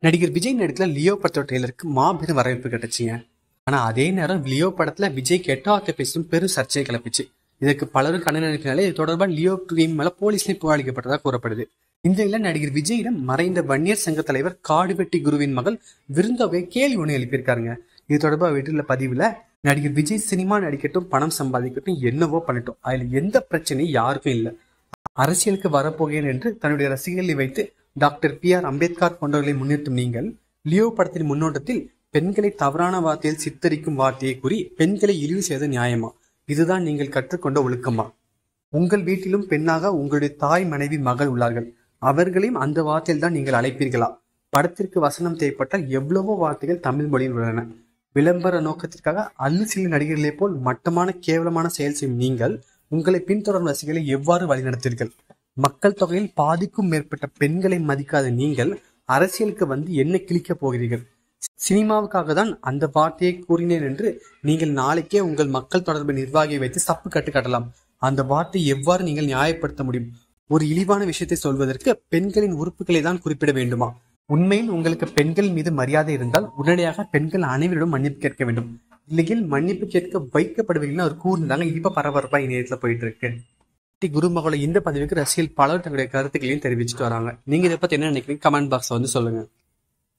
நடிகர் விஜய் நடிக்கல லியோ படத்தோட ட்ரெய்லருக்கு மாபெரும் வரவேற்பு கிடைச்சுங்க ஆனா அதே நேரம் லியோ படத்துல விஜய் கெட்ட வார்த்தை பேசும் பெரும் சர்ச்சையை கிளப்பிச்சு இதற்கு பலரும் கண்ணன் நினைப்பினாலே இது தொடர்பாக லியோ டீம் மேல போலீஸ்ல புகாரளிக்கப்பட்டதா கூறப்படுது இந்த நிலையில நடிகர் விஜயிடம் மறைந்த வன்னியர் சங்க தலைவர் காடுவெட்டி குருவின் மகள் விருந்தோவை கேள்வி ஒன்று எழுப்பியிருக்காருங்க இது தொடர்பாக வீட்டுல பதிவுல நடிகர் விஜய் சினிமா நடிக்கட்டும் பணம் சம்பாதிக்கட்டும் என்னவோ பண்ணட்டும் அதுல எந்த பிரச்சனையும் யாருக்கும் இல்லை அரசியலுக்கு வரப்போகிறேன் என்று தன்னுடைய ரசிகர்களை வைத்து டாக்டர் பி ஆர் அம்பேத்கர் போன்றவர்களை முன்னிறுத்தும் நீங்கள் லியோ படத்தின் முன்னோட்டத்தில் பெண்களை தவறான வார்த்தையில் சித்தரிக்கும் வார்த்தையை கூறி பெண்களை இழிவு செய்த நியாயமா இதுதான் நீங்கள் கற்றுக்கொண்ட ஒழுக்கமா உங்கள் வீட்டிலும் பெண்ணாக உங்களுடைய தாய் மனைவி மகள் உள்ளார்கள் அவர்களையும் அந்த வார்த்தையில் தான் நீங்கள் அழைப்பீர்களா படத்திற்கு வசனம் தேவைப்பட்டால் எவ்வளவோ வார்த்தைகள் தமிழ் மொழியில் உள்ளன விளம்பர நோக்கத்திற்காக அல்லு சில நடிகர்களைப் போல் மட்டமான கேவலமான செயல் செய்யும் நீங்கள் உங்களை பின்தொடரும் ரசிகர்களை எவ்வாறு வழிநடத்தீர்கள் மக்கள் தொகையில் பாதிக்கும் மேற்பட்ட பெண்களை மதிக்காத நீங்கள் அரசியலுக்கு வந்து என்ன கிழிக்கப் போகிறீர்கள் சினிமாவுக்காக தான் அந்த வார்த்தையை கூறினேன் என்று நீங்கள் நாளைக்கே உங்கள் மக்கள் தொடர்பு நிர்வாகியை வைத்து சப்பு கட்டு கட்டலாம் அந்த வார்த்தை எவ்வாறு நீங்கள் நியாயப்படுத்த முடியும் ஒரு இழிவான விஷயத்தை சொல்வதற்கு பெண்களின் உறுப்புகளை தான் குறிப்பிட வேண்டுமா உண்மையில் உங்களுக்கு பெண்கள் மீது மரியாதை இருந்தால் உடனடியாக பெண்கள் அனைவரிடம் மன்னிப்பு கேட்க வேண்டும் இல்லையில் மன்னிப்பு கேட்க வைக்கப்படுவீங்கன்னு அவர் கூர்ந்தாங்க இப்ப பரபரப்பா இணையத்துல போயிட்டு இருக்கு டி குருமகளோட இந்த பதிவுக்கு ரசிகர்கள் பலர் தங்களுடைய கருத்துக்களையும் தெரிவிச்சுட்டு வராங்க நீங்க இதை பத்தி என்ன நினைக்கிறீங்க கமெண்ட் பாக்ஸ் வந்து சொல்லுங்க